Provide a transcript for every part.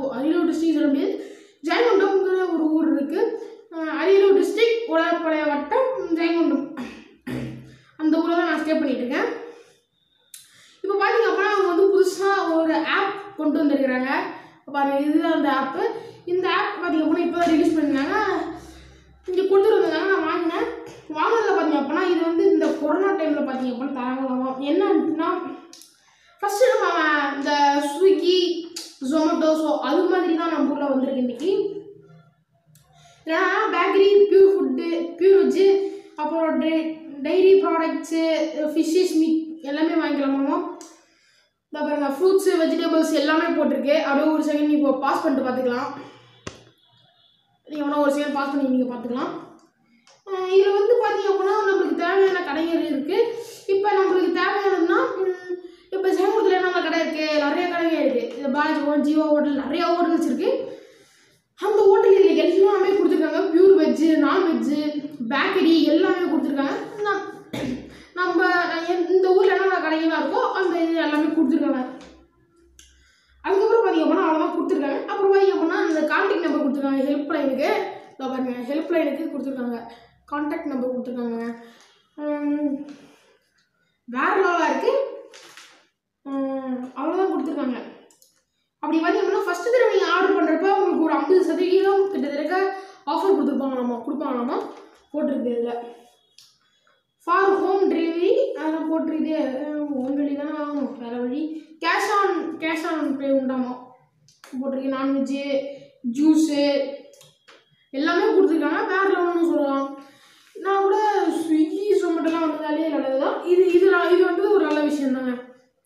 இப்போ அரியலூர் டிஸ்ட்ரிக்ட் சொல்ல முடியாது ஜெயங்கொண்டம்ங்கிற ஒரு ஊர் இருக்குது அரியலூர் டிஸ்ட்ரிக்ட் உலகப்பழைய வட்டம் ஜெயங்கொண்டம் அந்த ஊரில் தான் நான் ஸ்டே பண்ணிட்டு இருக்கேன் இப்போ பார்த்தீங்க அப்படின்னா அவங்க வந்து புதுசாக ஒரு ஆப் கொண்டு வந்திருக்கிறாங்க பாருங்க இதுதான் அந்த ஆப்பு இந்த ஆப் பார்த்தீங்க அப்படின்னா இப்போ தான் ரிலீஸ் பண்ணியிருந்தாங்க இங்கே கொடுத்துட்டு வந்தாங்க நான் வாங்கினேன் வாங்கினதில் பார்த்தீங்க அப்படின்னா இது வந்து இந்த கொரோனா டைமில் பார்த்தீங்க அப்படின்னா தராங்களாமா என்னன்னா ஃபஸ்ட்டு நம்ம இந்த ஸ்விக்கி ஜொமேட்டோ ஸோ அது மாதிரி தான் நம்ம ஊரில் வந்திருக்கு இன்னைக்கு இல்லைனா bakery pure food pure veg அப்புறம் day dairy products fishes meat எல்லாமே வாங்கிக்கலாமாமா இந்த பாருங்க ஃப்ரூட்ஸு வெஜிடபிள்ஸ் எல்லாமே போட்டிருக்கு அப்படியே ஒரு செகண்ட் இப்போ பாஸ் பண்ணிட்டு பார்த்துக்கலாம் நீங்கள் வேணா ஒரு செகண்ட் பாஸ் பண்ணி நீங்கள் பார்த்துக்கலாம் இதில் வந்து பார்த்தீங்க அப்படின்னா நம்மளுக்கு தேவையான கடைகள் இருக்குது இப்போ நம்மளுக்கு தேவையானதுன்னா ம், இப்போ சேங்கூரத்தில் என்ன கடை இருக்குது நிறைய கடைகள் இருக்குது இந்த பாஜ் ஜீவா ஹோட்டல் நிறையா ஹோட்டல்ஸ் இருக்குது அந்த ஹோட்டல் இதில் எல்லாமே கொடுத்துருக்காங்க பியூர் வெஜ்ஜு நான்வெஜ்ஜு பேக்கரி எல்லாமே கொடுத்துருக்காங்க நம்- நம்ம எந்த- இந்த ஊரில் என்னென்ன கடைகள்லாம் இருக்கோ அந்த இது எல்லாமே கொடுத்துருக்காங்க அதுக்கப்புறம் பார்த்தீங்க அப்படின்னா அவ்வளோதான் கொடுத்துருக்காங்க அப்புறம் பார்த்தீங்க அப்படின்னா அந்த கான்டாக்ட் நம்பர் கொடுத்துருக்காங்க ஹெல்ப் லைனுக்கு இதோ பாருங்க ஹெல்ப் லைனுக்கு கொடுத்துருக்காங்க கான்டாக்ட் நம்பர் கொடுத்துருக்காங்க உம், வேற லெவலாக இருக்குது அவ்வளோதான் கொடுத்துருக்காங்க அப்படி பார்த்தீங்கன்னா ஃபஸ்ட்டு தடவை நீங்கள் ஆர்டர் பண்ணுறப்ப உங்களுக்கு ஒரு ஐம்பது சதவீதம் கிட்டத்தட்ட ஆஃபர் கொடுத்துருப்பாங்களாமா கொடுப்பாங்களாமா போட்டிருக்கு இதில் ஃபார் ஹோம் டெலிவரி அதெல்லாம் போட்டிருக்கு ஹோம் டெலிவரி தானே ஆகணும் வேறு வழி cash on cash on pay உண்டாமா போட்டிருக்கு நான்வெஜ்ஜு ஜூஸு எல்லாமே கொடுத்துருக்காங்க வேறு லெவல்னு சொல்லலாம் நான் கூட ஸ்விக்கி ஜொமேட்டோலாம் வந்ததாலே நல்லது தான் இது இது ந- இது வந்து ஒரு நல்ல விஷயம் தாங்க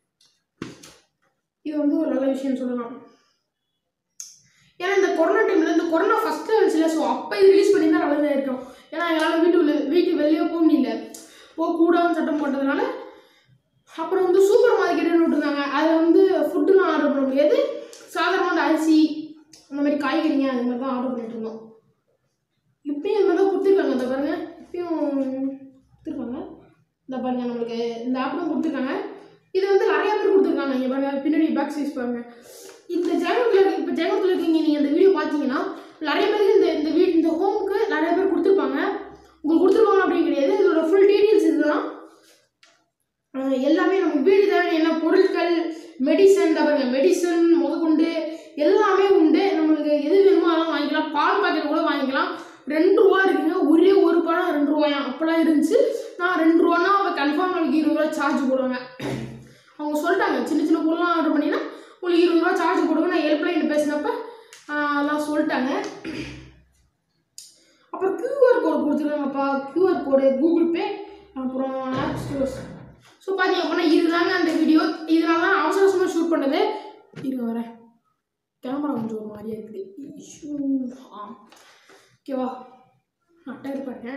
இது வந்து ஒரு நல்ல விஷயம் சொல்லலாம் ஏன்னா இந்த கொரோனா டைமில் இந்த கொரோனா ஃபஸ்ட்டு வந்துச்சுல ஸோ அப்போ இது ரிலீஸ் பண்ணி தான் நல்லதாக இருக்கும் ஏன்னா எங்களால் வீட்டு உள்ள வீட்டு வெளியே போக முடியல போகக்கூடாதுன்னு சட்டம் போட்டதுனால அப்புறம் வந்து சூப்பர் மார்க்கெட்டுன்னு விட்டுருந்தாங்க அதில் வந்து ஃபுட்டுலாம் ஆர்டர் பண்ண முடியாது சாதாரணமாக அந்த அரிசி அந்த மாதிரி காய்கறிங்க அது மாதிரி தான் ஆர்டர் பண்ணிட்டு இருந்தோம் இப்பயும் இது மாதிரி தான் கொடுத்துருக்காங்க இந்த பாருங்க இப்பயும் கொடுத்துருக்காங்க இந்த பாருங்க நம்மளுக்கு இந்த ஆப் தான் கொடுத்துருக்காங்க இது வந்து நிறைய பேர் கொடுத்துருக்காங்க இங்கே பாருங்க பின்னாடி பேக் சைஸ் பாருங்க இந்த ஜெயங்கத்தில் இப்போ ஜெயங்கத்தில் இருக்கீங்க நீங்கள் இந்த வீடியோ பார்த்தீங்கன்னா நிறைய பேருக்கு இந்த இந்த வீடு இந்த ஹோமுக்கு நிறைய பேர் கொடுத்துருப்பாங்க உங்களுக்கு கொடுத்துருவாங்க அப்படின்னு கிடையாது இதோட ஃபுல் டீட்டெயில்ஸ் இதுதான் அஹ் எல்லாமே நம்ம வீடு தேவையான என்ன பொருட்கள் மெடிசன் பாருங்க மெடிசன் முதற்கொண்டு எல்லாமே உண்டு நம்மளுக்கு எது வேணுமோ அதெல்லாம் வாங்கிக்கலாம் பால் பாக்கெட் கூட வாங்கிக்கலாம் ரெண்டு ரூபா இருக்குங்க ஒரே ஒரு பழம் ரெண்டு ரூபாயா அப்போல்லாம் இருந்துச்சு நான் ரெண்டு ரூபானா அப்போ கன்ஃபார்ம் நம்மளுக்கு இருபது ரூபா சார்ஜ் போடுவாங்க அவங்க சொல்லிட்டாங்க சின்ன சின்ன பொருள்லாம் ஆர்டர் பண்ணினா உங்களுக்கு இருபது ரூபா சார்ஜ் போடுங்க நான் ஹெல்ப்லைன் பேசினப்ப ஆஹ், அதெல்லாம் சொல்லிட்டாங்க அப்புறம் கியூஆர் கோடு கொடுத்துருக்காங்கப்பா கியூஆர் கோடு கூகுள் பே அப்புறம் ஆப் ஸ்டோர்ஸ் ஸோ பார்த்தீங்க அப்படின்னா இதுதாங்க அந்த வீடியோ இதனால தான் அவசர அவசரமாக ஷூட் பண்ணது இருங்க வரேன் கேமரா கொஞ்சம் ஒரு மாதிரியா இருக்குது இஷ்யூ ஆ ஓகேவா அட்டை இருப்பாங்க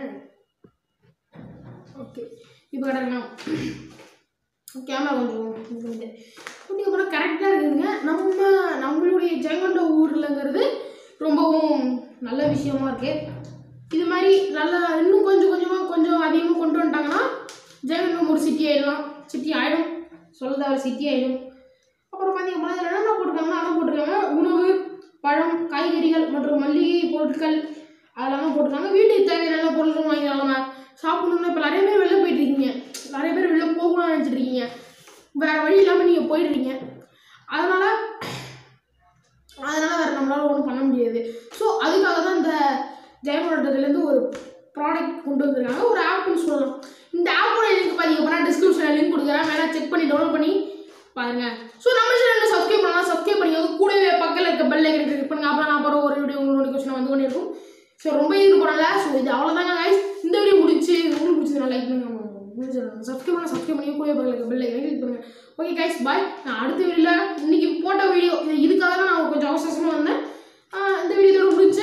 ஓகே இப்போ கிடக்கணும் கேமரா கொஞ்சம் இது வந்து ஓகே அப்புறம் கரெக்டாக இருக்குதுங்க நம்ம நம்மளுடைய ஜெயங்கொண்ட ஊர்லங்கிறது ரொம்பவும் நல்ல விஷயமா இருக்கு இது மாதிரி நல்லா இன்னும் கொஞ்சம் கொஞ்சமாக கொஞ்சம் அதிகமாக கொண்டு வந்துட்டாங்கன்னா ஜெயங்கொண்டம் ஒரு சிட்டி ஆயிடலாம் சிட்டி ஆயிடும் சொல்லதார சிட்டி ஆயிடும் அப்புறம் பார்த்தீங்க அப்படின்னா இதில் என்னென்ன போட்டிருக்காங்கன்னா அதான் போட்டிருக்காங்க உணவு பழம் காய்கறிகள் மற்றும் மல்லிகை பொருட்கள் அதெல்லாம் போட்டிருக்காங்க வீட்டுக்கு தேவையான எல்லா பொருட்களும் வாங்கிக்கலாம் சாப்பிடணும்னா இப்போ நிறைய பேர் வெளில போயிட்டு இருக்கீங்க நிறைய பேர் வெளில போகணும்னு நினச்சிட்டு இருக்கீங்க வேற வழி இல்லாமல் நீங்கள் போயிடுறீங்க அதனால அதனால வேறு நம்மளால ஒன்றும் பண்ண முடியாது ஸோ அதுக்காக தான் இந்த ஜெயமோட்டத்துலேருந்து ஒரு ப்ராடக்ட் கொண்டு வந்திருக்காங்க ஒரு ஆப்னு சொல்லலாம் இந்த ஆப்போட லிங்க் பார்த்தீங்க அப்படின்னா டிஸ்கிரிப்ஷனில் லிங்க் கொடுக்குறேன் வேணா செக் பண்ணி டவுன்லோட் பண்ணி பாருங்க ஸோ நம்ம சேனலில் சப்ஸ்கிரைப் பண்ணலாம் சப்ஸ்கிரைப் பண்ணிக்கோங்க கூடவே பக்கத்தில் இருக்க பெல் ஐக்கன் கிளிக் பண்ணுங்க அப்புறம் நான் அப்புறம் ஒரு வீடியோ உங்களுக்கு நோட்டிஃபிகேஷன் வந்து கொண்டே இருக்கும் ஸோ ரொம்ப இது பண்ணல ஸோ இது அவ்வளோதாங்க guys இந்த வீடியோ முடிச்சு உங்களுக்கு பிடிச்சது லைக் பண்ணுங்க சப்ஸ்கிரைப் பண்ண சப்ஸ்கிரைப் பண்ணி கூட பக்கத்தில் இருக்க பெல் ஐக்கன் கிளிக் பண்ணுங்க ஓகே கைஸ் பாய் நான் அடுத்த வீடியோவில் இன்னைக்கு போட்ட வீடியோ இதுக்காக தான் நான் கொஞ்சம் அவசரமாக வந்தேன் ஆஹ் இந்த வீடியோ முடிச்சு